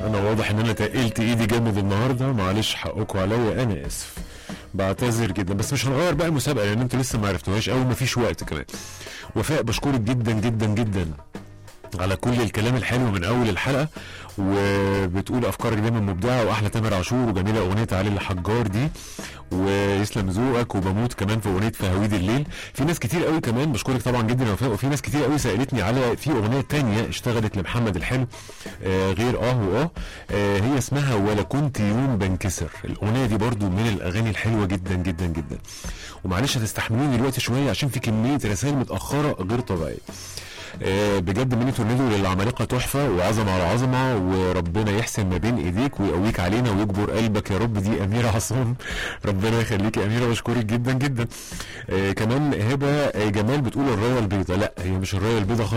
انا واضح ان انا تقلت ايدي جامد النهارده معلش حقكم عليا انا اسف بعتذر جدا بس مش هنغير بقى المسابقه لان انتوا لسه ما عرفتوهاش او ما فيش وقت كمان وفاء بشكرك جدا جدا جدا على كل الكلام الحلو من اول الحلقه وبتقول افكارك دايما مبدعه واحلى تامر عاشور وجميله اغنيه علي الحجار دي ويسلم ذوقك وبموت كمان في اغنيه فهويد الليل في ناس كتير قوي كمان بشكرك طبعا جدا يا وفاء وفي ناس كتير قوي سالتني على في اغنيه تانية اشتغلت لمحمد الحلو آه غير اه واه آه هي اسمها ولا كنت يوم بنكسر الاغنيه دي برضو من الاغاني الحلوه جدا جدا جدا ومعلش هتستحملوني دلوقتي شويه عشان في كميه رسائل متاخره غير طبيعيه آه، بجد ميني تورنيدو للعمالقه تحفه وعظمه على عظمه وربنا يحسن ما بين ايديك ويقويك علينا ويجبر قلبك يا رب دي اميره عصام ربنا يخليك يا اميره بشكرك جدا جدا آه كمان هبه آه، جمال بتقول الرايه البيضاء لا هي مش الرايه البيضاء خالص